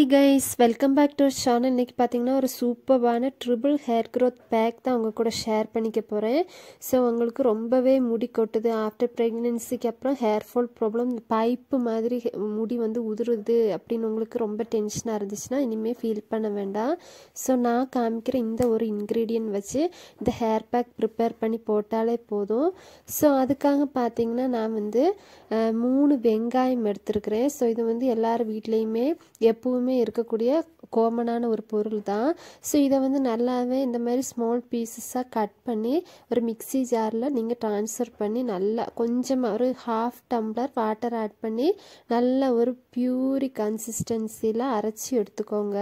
hi guys welcome back to channel இன்றைக்கி பார்த்தீங்கன்னா ஒரு சூப்பர்வான ட்ரிபிள் ஹேர் க்ரோத் பேக் தான் உங்கள் கூட ஷேர் பண்ணிக்க போகிறேன் ஸோ உங்களுக்கு ரொம்பவே முடி கொட்டுது ஆஃப்டர் ப்ரெக்னென்சிக்கு அப்புறம் ஹேர் ஃபால் ப்ராப்ளம் பைப்பு மாதிரி ஹெ- முடி வந்து உதிருது அப்படின்னு உங்களுக்கு ரொம்ப டென்ஷனாக இருந்துச்சுன்னா இனிமேல் ஃபீல் பண்ண வேண்டாம் ஸோ நான் காமிக்கிற இந்த ஒரு இன்க்ரீடியன்ட் வச்சு இந்த ஹேர் பேக் ப்ரிப்பேர் பண்ணி போட்டாலே போதும் ஸோ அதுக்காக பார்த்தீங்கன்னா நான் வந்து அஹ், மூணு வெங்காயம் எடுத்திருக்கிறேன் ஸோ இது வந்து எல்லார் வீட்லேயுமே எப்பவுமே இருக்கக்கூடிய காமனான ஒரு பொருள் தான் ஸோ இதை வந்து நல்லாவே இந்த மாதிரி ஸ்மால் பீசஸாக கட் பண்ணி ஒரு மிக்ஸி ஜாரில் நீங்கள் ட்ரான்ஸ்ஃபர் பண்ணி நல்லா கொஞ்சமாக ஒரு ஹாஃப் டம்ளர் வாட்டர் ஆட் பண்ணி நல்ல ஒரு பியூரி கன்சிஸ்டன்சியில் அரைச்சி எடுத்துக்கோங்க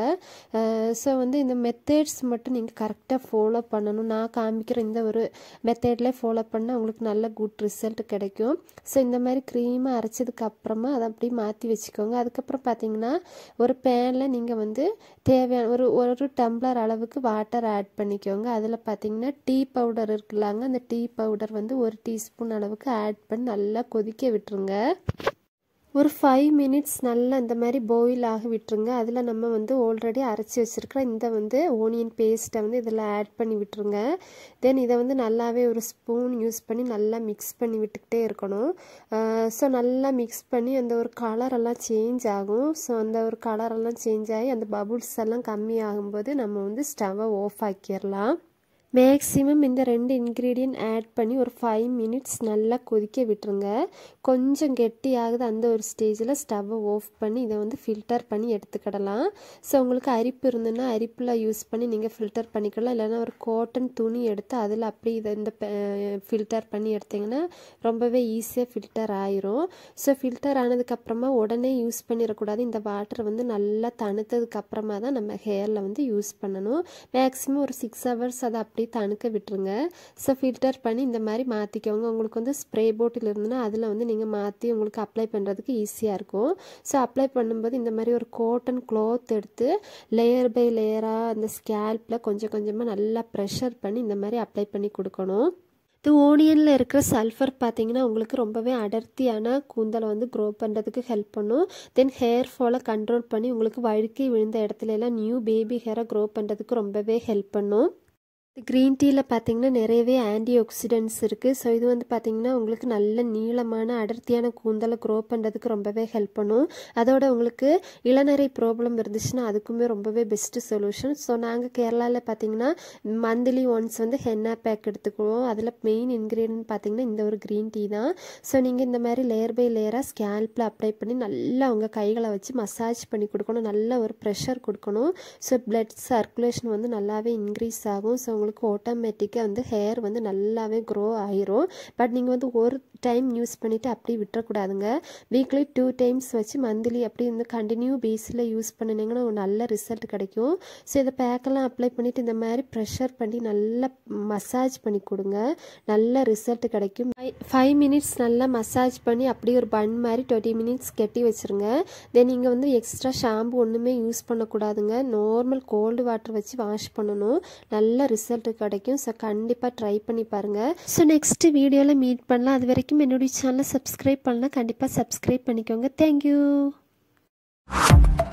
ஸோ வந்து இந்த மெத்தட்ஸ் மட்டும் நீங்கள் கரெக்டாக ஃபாலோ பண்ணணும் நான் காமிக்கிற இந்த ஒரு மெத்தட்லேயே ஃபாலோ பண்ணால் உங்களுக்கு நல்ல குட் ரிசல்ட் கிடைக்கும் ஸோ இந்த மாதிரி க்ரீமாக அரைச்சதுக்கு அப்புறமா அதை அப்படியே மாற்றி வச்சுக்கோங்க அதுக்கப்புறம் பார்த்தீங்கன்னா ஒரு பேனில் நீங்கள் வந்து தேவையான ஒரு ஒரு டம்ளர் அளவுக்கு வாட்டர் ஆட் பண்ணிக்கோங்க அதில் பார்த்தீங்கன்னா டீ பவுடர் இருக்குல்லாங்க அந்த டீ பவுடர் வந்து ஒரு டீஸ்பூன் அளவுக்கு ஆட் பண்ணி நல்லா கொதிக்க விட்டுருங்க ஒரு ஃபைவ் மினிட்ஸ் நல்லா இந்த மாதிரி பாயில் ஆக விட்டுருங்க அதில் நம்ம வந்து ஆல்ரெடி அரைச்சி வச்சுருக்கிற இந்த வந்து ஓனியன் பேஸ்ட்டை வந்து இதில் ஆட் பண்ணி விட்டுருங்க தென் இதை வந்து நல்லாவே ஒரு ஸ்பூன் யூஸ் பண்ணி நல்லா மிக்ஸ் பண்ணி விட்டுக்கிட்டே இருக்கணும் ஸோ நல்லா மிக்ஸ் பண்ணி அந்த ஒரு கலர் எல்லாம் சேஞ்ச் ஆகும் ஸோ அந்த ஒரு கலர் எல்லாம் சேஞ்ச் ஆகி அந்த பபுள்ஸ் எல்லாம் கம்மி ஆகும்போது நம்ம வந்து ஸ்டவ்வை ஆஃப் ஆக்கிடலாம் மேக்ஸிமம் இந்த ரெண்டு இன்க்ரீடியன்ட் ஆட் பண்ணி ஒரு ஃபைவ் மினிட்ஸ் நல்லா கொதிக்க விட்டுருங்க கொஞ்சம் கெட்டி ஆகுது அந்த ஒரு ஸ்டேஜில் ஸ்டவ்வை ஆஃப் பண்ணி இதை வந்து ஃபில்டர் பண்ணி எடுத்துக்கிடலாம் ஸோ உங்களுக்கு அரிப்பு இருந்ததுன்னா அரிப்பில் யூஸ் பண்ணி நீங்கள் ஃபில்டர் பண்ணிக்கலாம் இல்லைன்னா ஒரு காட்டன் துணி எடுத்து அதில் அப்படி இதை இந்த ஃபில்டர் பண்ணி எடுத்தீங்கன்னா ரொம்பவே ஈஸியாக ஃபில்டர் ஆயிரும் ஸோ ஃபில்டர் ஆனதுக்கப்புறமா உடனே யூஸ் பண்ணிடக்கூடாது இந்த வாட்டர் வந்து நல்லா தணுத்ததுக்கு அப்புறமா தான் நம்ம ஹேரில் வந்து யூஸ் பண்ணணும் மேக்ஸிமம் ஒரு சிக்ஸ் ஹவர்ஸ் அதை அப்படியே தணுக்க விட்டுருங்க ஸோ ஃபில்டர் பண்ணி இந்த மாதிரி மாற்றிக்கோங்க உங்களுக்கு வந்து ஸ்ப்ரே போட்டில் இருந்துன்னா அதில் வந்து நீங்கள் மாற்றி உங்களுக்கு அப்ளை பண்ணுறதுக்கு ஈஸியாக இருக்கும் ஸோ அப்ளை பண்ணும்போது இந்த மாதிரி ஒரு காட்டன் க்ளாத் எடுத்து லேயர் பை லேயராக அந்த ஸ்கேல்பில் கொஞ்சம் கொஞ்சமாக நல்லா ப்ரெஷர் பண்ணி இந்த மாதிரி அப்ளை பண்ணி கொடுக்கணும் இது ஓனியனில் இருக்கிற சல்ஃபர் பார்த்தீங்கன்னா உங்களுக்கு ரொம்பவே அடர்த்தியான கூந்தலை வந்து க்ரோ பண்ணுறதுக்கு ஹெல்ப் பண்ணும் தென் ஹேர் ஃபாலை கண்ட்ரோல் பண்ணி உங்களுக்கு வழுக்கி விழுந்த இடத்துல எல்லாம் நியூ பேபி ஹேரை க்ரோ பண்ணுறதுக்கு ரொம்பவே ஹெல்ப் பண்ணும் க்ரீன் டீயில் பார்த்தீங்கன்னா நிறையவே ஆன்டி ஆக்சிடென்ட்ஸ் இருக்குது ஸோ இது வந்து பார்த்தீங்கன்னா உங்களுக்கு நல்ல நீளமான அடர்த்தியான கூந்தலை க்ரோ பண்ணுறதுக்கு ரொம்பவே ஹெல்ப் பண்ணும் அதோட உங்களுக்கு இளநரை ப்ராப்ளம் இருந்துச்சுன்னா அதுக்குமே ரொம்பவே பெஸ்ட்டு சொல்யூஷன் ஸோ நாங்கள் கேரளாவில் பார்த்தீங்கன்னா மந்த்லி ஒன்ஸ் வந்து ஹென்னா பேக் எடுத்துக்குவோம் அதில் மெயின் இன்க்ரீடியன்ட் பார்த்தீங்கன்னா இந்த ஒரு க்ரீன் டீ தான் ஸோ நீங்கள் இந்த மாதிரி லேயர் பை லேயராக ஸ்கேல்பில் அப்ளை பண்ணி நல்லா உங்கள் கைகளை வச்சு மசாஜ் பண்ணி கொடுக்கணும் நல்ல ஒரு ப்ரெஷர் கொடுக்கணும் ஸோ பிளட் சர்க்குலேஷன் வந்து நல்லாவே இன்க்ரீஸ் ஆகும் ஸோ உங்களுக்கு ஆட்டோமேட்டிக்காக வந்து ஹேர் வந்து நல்லாவே க்ரோ ஆயிரும் பட் நீங்கள் வந்து ஒரு டைம் யூஸ் பண்ணிவிட்டு அப்படியே விட்டுறக்கூடாதுங்க வீக்லி டூ டைம்ஸ் வச்சு மந்த்லி அப்படி இந்த கண்டினியூ பேஸில் யூஸ் பண்ணினீங்கன்னா ஒரு நல்ல ரிசல்ட் கிடைக்கும் ஸோ இதை பேக்கெல்லாம் அப்ளை பண்ணிவிட்டு இந்த மாதிரி ப்ரெஷர் பண்ணி நல்லா மசாஜ் பண்ணி கொடுங்க நல்ல ரிசல்ட் கிடைக்கும் ஃபைவ் மினிட்ஸ் நல்லா மசாஜ் பண்ணி அப்படியே ஒரு பன் மாதிரி டுவெண்ட்டி மினிட்ஸ் கெட்டி வச்சுருங்க தென் நீங்கள் வந்து எக்ஸ்ட்ரா ஷாம்பு ஒன்றுமே யூஸ் பண்ணக்கூடாதுங்க நார்மல் கோல்டு வாட்டர் வச்சு வாஷ் பண்ணணும் நல்ல ரிசல்ட் கிடைக்கும் ஸோ கண்டிப்பாக ட்ரை பண்ணி பாருங்கள் ஸோ நெக்ஸ்ட் வீடியோவில் மீட் பண்ணலாம் அது வரைக்கும் என்னுடைய சேனலை சப்ஸ்கிரைப் பண்ணலாம் கண்டிப்பாக சப்ஸ்கிரைப் பண்ணிக்கோங்க தேங்க்யூ